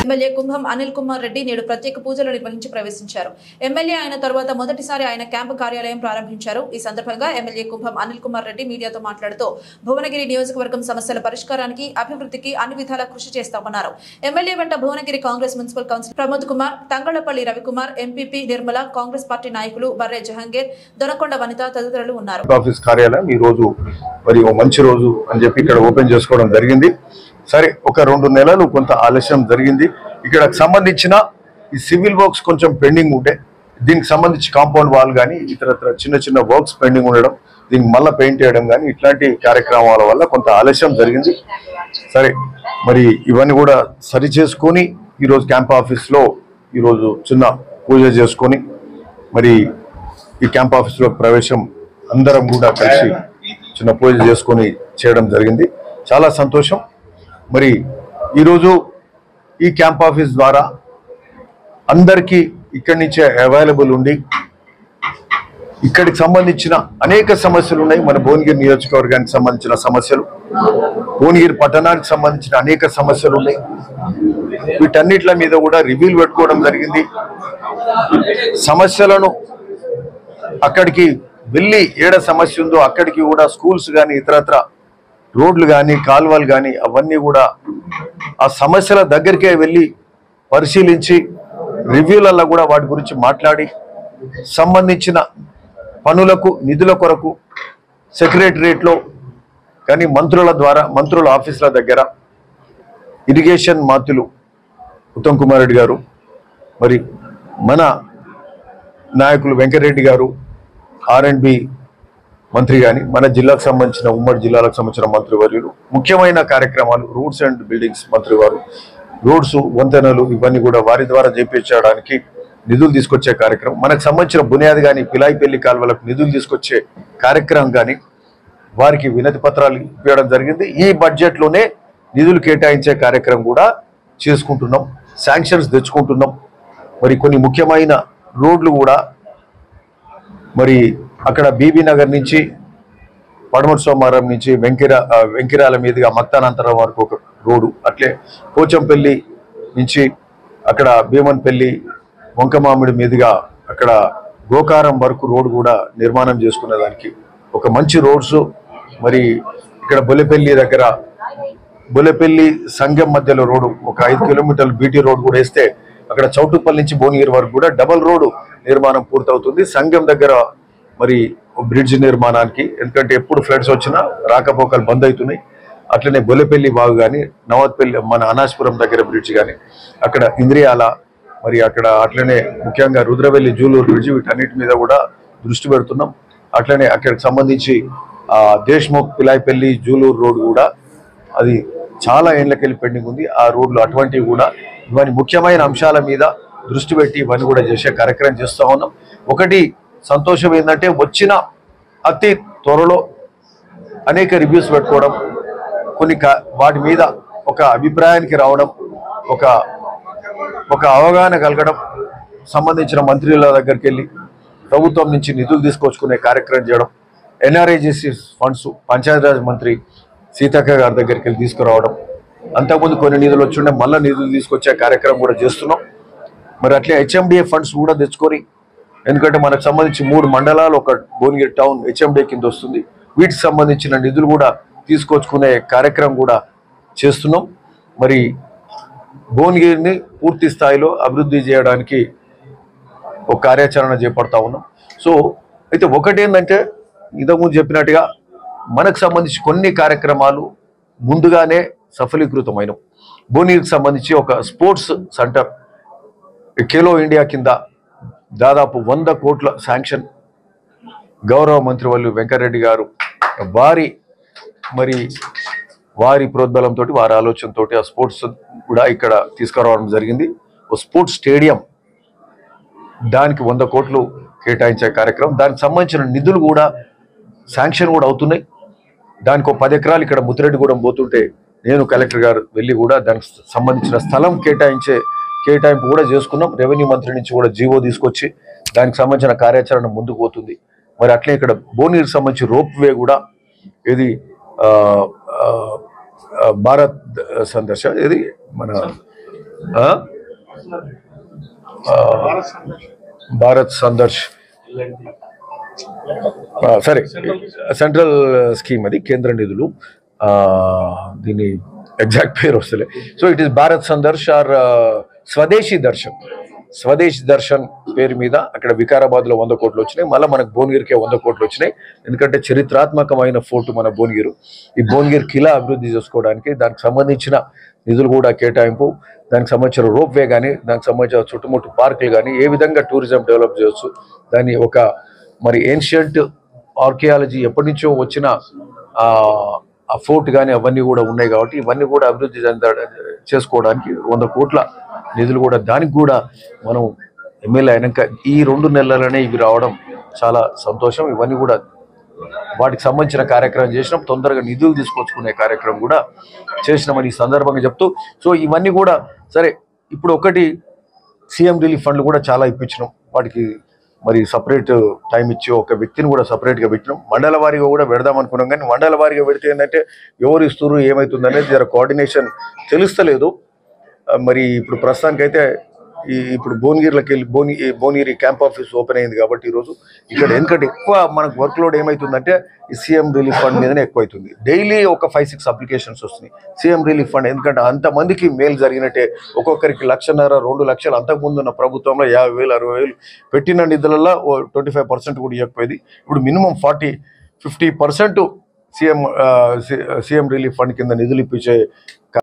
MLA Kumbham Anil Kumar Reddy నేడు ప్రత్యేక పూజలు నిర్వహించి ప్రవేశించారు ఎమ్మెల్యే అయిన తరువాత మొదటిసారి ఆయన క్యాంపు కార్యాలయం ప్రారంభించారు ఈ సందర్భంగా ఎమ్మెల్యే కుంభం అనిల్ కుమార్ రెడ్డి మీడియాతో మాట్లాడుతూ భువనగిరి నియోజకవర్గం సమస్యల పరిష్కారానికి అభివృద్ధికి అన్ని విధాలా కృషి చేస్తామన్నారు ఎమ్మెల్యే వెంట Bhuvanagiri Congress municipal council Pramod Kumar Thangallapally Ravikumar MPP Nirmala Congress party నాయకులు బర్రె జహంగీర్ దొనకొండ వనిత తదితరులు ఉన్నారు ఆఫీస్ కార్యాలయం ఈ రోజు మరి ఓ మంచి రోజు అని చెప్పి ఇక్కడ ఓపెన్ చేసుకోవడం జరిగింది సరే ఒక రెండు నెలలు కొంత ఆలస్యం జరిగింది ఇక్కడ సంబంధించిన ఈ సివిల్ వర్క్స్ కొంచెం పెండింగ్ ఉంటే దీనికి సంబంధించి కాంపౌండ్ వాల్ కానీ ఇతరత్ర చిన్న చిన్న వర్క్స్ పెండింగ్ ఉండడం దీనికి మళ్ళీ పెయింట్ చేయడం కానీ ఇట్లాంటి కార్యక్రమాల వల్ల కొంత ఆలస్యం జరిగింది సరే మరి ఇవన్నీ కూడా సరి చేసుకొని ఈరోజు క్యాంప్ ఆఫీస్లో ఈరోజు చిన్న పూజ చేసుకొని మరి ఈ క్యాంప్ ఆఫీస్లో ప్రవేశం అందరం కూడా కలిసి చిన్న పూజ చేసుకొని చేయడం జరిగింది చాలా సంతోషం మరి ఈరోజు ఈ క్యాంప్ ఆఫీస్ ద్వారా అందరికీ ఇక్కడి నుంచే అవైలబుల్ ఉండి ఇక్కడికి సంబంధించిన అనేక సమస్యలు ఉన్నాయి మన భువనగిరి నియోజకవర్గానికి సంబంధించిన సమస్యలు భువనగిరి పట్టణానికి సంబంధించిన అనేక సమస్యలు ఉన్నాయి వీటన్నిట్ల మీద కూడా రివ్యూలు పెట్టుకోవడం జరిగింది సమస్యలను అక్కడికి వెళ్ళి ఏడ సమస్య ఉందో అక్కడికి కూడా స్కూల్స్ కానీ ఇతరత్ర రోడ్లు కానీ కాలువలు కానీ అవన్నీ కూడా ఆ సమస్యల దగ్గరికే వెళ్ళి పరిశీలించి రివ్యూలలో కూడా వాటి గురించి మాట్లాడి సంబంధించిన పనులకు నిధుల కొరకు సెక్రటరియట్లో కానీ మంత్రుల ద్వారా మంత్రుల ఆఫీసుల దగ్గర ఇరిగేషన్ మాతులు ఉత్తమ్ కుమార్ రెడ్డి గారు మరి మన నాయకులు వెంకటరెడ్డి గారు ఆర్ అండ్ బి మంత్రి కానీ మన జిల్లాకు సంబంధించిన ఉమ్మడి జిల్లాలకు సంబంధించిన మంత్రివర్యులు ముఖ్యమైన కార్యక్రమాలు రూట్స్ అండ్ బిల్డింగ్స్ మంత్రి వారు రోడ్స్ వంతెనలు ఇవన్నీ కూడా వారి ద్వారా చేపించడానికి నిధులు తీసుకొచ్చే కార్యక్రమం మనకు సంబంధించిన బునియాది కానీ పిలాయిపల్లి కాలువలకు నిధులు తీసుకొచ్చే కార్యక్రమం కానీ వారికి వినతి పత్రాలు ఇవ్వడం జరిగింది ఈ బడ్జెట్ లోనే నిధులు కేటాయించే కార్యక్రమం కూడా చేసుకుంటున్నాం శాంక్షన్స్ తెచ్చుకుంటున్నాం మరి కొన్ని ముఖ్యమైన రోడ్లు కూడా మరి అక్కడ బీబీ నగర్ నుంచి పడమటి సోమారం నుంచి వెంకిర ఆ, వెంకిరాల మీదుగా మక్తానంతరం వరకు ఒక రోడ్డు అట్లే పోచంపల్లి నుంచి అక్కడ భీమన్పల్లి వంకమామిడి మీదుగా అక్కడ గోకారం వరకు రోడ్డు కూడా నిర్మాణం చేసుకునే దానికి ఒక మంచి రోడ్స్ మరి ఇక్కడ బొల్లెపల్లి దగ్గర బొల్లెపల్లి సంఘం మధ్యలో రోడ్డు ఒక ఐదు కిలోమీటర్లు బీటీ రోడ్ కూడా వేస్తే అక్కడ చౌటుప్పల్ నుంచి భువనగిరి వరకు కూడా డబల్ రోడ్డు నిర్మాణం పూర్తవుతుంది సంఘం దగ్గర మరి బ్రిడ్జ్ నిర్మాణానికి ఎందుకంటే ఎప్పుడు ఫ్లడ్స్ వచ్చినా రాకపోకలు బంద్ అవుతున్నాయి అట్లనే బొల్లెపల్లి బాగు కానీ నవత్పల్లి మన అనాస్పురం దగ్గర బ్రిడ్జ్ కానీ అక్కడ ఇంద్రియాల మరి అక్కడ అట్లనే ముఖ్యంగా రుద్రవెల్లి జూలూరు బ్రిడ్జ్ వీటన్నిటి మీద కూడా దృష్టి పెడుతున్నాం అట్లనే అక్కడికి సంబంధించి ఆ దేశ్ముఖ్ పిలాయిపల్లి జూలూరు రోడ్ కూడా అది చాలా ఏళ్ళకెళ్ళి పెండింగ్ ఉంది ఆ రోడ్లు అటువంటివి కూడా ఇవన్నీ ముఖ్యమైన అంశాల మీద దృష్టి పెట్టి ఇవన్నీ కూడా చేసే కార్యక్రమం చేస్తూ ఉన్నాం ఒకటి సంతోషం ఏంటంటే వచ్చిన అతి త్వరలో అనేక రివ్యూస్ పెట్టుకోవడం కొన్ని కా- వాటి మీద ఒక అభిప్రాయానికి రావడం ఒక ఒక అవగాహన కలగడం సంబంధించిన మంత్రుల దగ్గరికి వెళ్ళి ప్రభుత్వం నుంచి నిధులు తీసుకొచ్చుకునే కార్యక్రమం చేయడం ఎన్ఆర్ఐజిసి ఫండ్స్ పంచాయతీరాజ్ మంత్రి సీతక్క గారి దగ్గరికి వెళ్ళి తీసుకురావడం అంతకుముందు కొన్ని నిధులు వచ్చిండే మళ్ళీ నిధులు తీసుకొచ్చే కార్యక్రమం కూడా చేస్తున్నాం మరి అట్లే హెచ్ఎండిఏ ఫండ్స్ కూడా తెచ్చుకొని ఎందుకంటే మనకు సంబంధించి మూడు మండలాలు ఒక భువనగిరి టౌన్ హెచ్ఎండిఏ కింద వస్తుంది వీటికి సంబంధించిన నిధులు కూడా తీసుకొచ్చుకునే కార్యక్రమం కూడా చేస్తున్నాం మరి భువనగిరిని పూర్తి స్థాయిలో అభివృద్ధి చేయడానికి ఒక కార్యాచరణ చేపడతా ఉన్నాం సో అయితే ఒకటి ఏంటంటే ఇంతకుముందు చెప్పినట్టుగా మనకు సంబంధించి కొన్ని కార్యక్రమాలు ముందుగానే సఫలీకృతమైన భువనగిరికి సంబంధించి ఒక స్పోర్ట్స్ సెంటర్ ఖేలో ఇండియా కింద దాదాపు వంద కోట్ల శాంక్షన్ గౌరవ మంత్రివర్యులు వెంకరెడ్డి గారు వారి మరి వారి ప్రోద్బలంతో వారి ఆలోచనతో ఆ స్పోర్ట్స్ కూడా ఇక్కడ తీసుకురావడం జరిగింది ఓ స్పోర్ట్స్ స్టేడియం దానికి వంద కోట్లు కేటాయించే కార్యక్రమం దానికి సంబంధించిన నిధులు కూడా శాంక్షన్ కూడా అవుతున్నాయి దానికి ఒక పది ఎకరాలు ఇక్కడ ముత్తిరెడ్డిగూడెం పోతుంటే నేను కలెక్టర్ గారు వెళ్ళి కూడా దానికి సంబంధించిన స్థలం కేటాయించే కేటాయింపు కూడా చేసుకున్నాం రెవెన్యూ మంత్రి నుంచి కూడా జీవో తీసుకొచ్చి దానికి సంబంధించిన కార్యాచరణ ముందుకు పోతుంది మరి అట్లే ఇక్కడ భువనగిరికి సంబంధించి రోప్ వే కూడా ఇది ఆ, ఆ, ఆ, భారత్ సందర్శ ఇది మన ఆ? ఆ, భారత్ సందర్శ్ ఆ, సరే సెంట్రల్ స్కీమ్ అది కేంద్ర నిధులు ఆ, దీని ఎగ్జాక్ట్ పేరు వస్తలే so it is Bharat Sandarsh or Swadeshi Darshan స్వదేశీ దర్శన్ పేరు మీద అక్కడ వికారాబాద్ లో వంద కోట్లు వచ్చినాయి మళ్ళీ మనకు భువనగిరికే వంద కోట్లు వచ్చినాయి ఎందుకంటే చరిత్రాత్మకమైన ఫోర్టు మన భువనగిరి ఈ భువనగిరి కిలా అభివృద్ధి చేసుకోవడానికి దానికి సంబంధించిన నిధులు కూడా కేటాయింపు దానికి సంబంధించిన రోప్ వే కానీ దానికి సంబంధించిన చుట్టుముట్టు పార్కులు కానీ ఏ విధంగా టూరిజం డెవలప్ చేయొచ్చు దాన్ని ఒక మరి ఏన్షియంట్ ఆర్కియాలజీ ఎప్పటి నుంచో వచ్చిన ఆ, ఆ ఫోర్ట్ కానీ అవన్నీ కూడా ఉన్నాయి కాబట్టి ఇవన్నీ కూడా అభివృద్ధి చెంద చేసుకోవడానికి వంద కోట్ల నిధులు కూడా దానికి కూడా మనం ఎమ్మెల్యే అయినాక ఈ రెండు నెలలనే ఇవి రావడం చాలా సంతోషం ఇవన్నీ కూడా వాటికి సంబంధించిన కార్యక్రమం చేసినాం తొందరగా నిధులు తీసుకొచ్చుకునే కార్యక్రమం కూడా చేసినామని ఈ సందర్భంగా చెప్తూ సో ఇవన్నీ కూడా సరే ఇప్పుడు ఒకటి సీఎం రిలీఫ్ ఫండ్లు కూడా చాలా ఇప్పించినాం వాటికి మరి సపరేట్ టైం ఇచ్చి ఒక వ్యక్తిని కూడా separate గా పెట్టినాం మండల వారీగా కూడా పెడదాం అనుకున్నాం కానీ మండల వారీగా పెడితే ఏంటంటే ఎవరు ఇస్తున్నారు ఏమవుతుంది అనేది జర కోఆర్డినేషన్ తెలుస్తలేదు ఆ, మరి ఇప్పుడు ప్రస్తుతానికైతే ఈ ఇప్పుడు భువనగిరిలోకి వెళ్ళి భువని ఈ భువనగిరి క్యాంప్ ఆఫీస్ ఓపెన్ అయింది కాబట్టి ఈరోజు ఇక్కడ ఎందుకంటే ఎక్కువ మనకు వర్క్ లోడ్ ఏమవుతుందంటే ఈ సీఎం రిలీఫ్ ఫండ్ మీదనే ఎక్కువ అవుతుంది డైలీ ఒక ఫైవ్ సిక్స్ అప్లికేషన్స్ వస్తున్నాయి సీఎం రిలీఫ్ ఫండ్ ఎందుకంటే అంతమందికి మేలు జరిగినట్టే ఒక్కొక్కరికి లక్షన్నర రెండు లక్షలు అంతకుముందు ఉన్న ప్రభుత్వంలో యాభై వేలు అరవై వేలు పెట్టిన నిధులలో ట్వంటీ ఫైవ్ పర్సెంట్ కూడా ఇవ్వకపోయేది ఇప్పుడు minimum forty fifty percent CM CM relief fund కింద నిధులు ఇప్పించే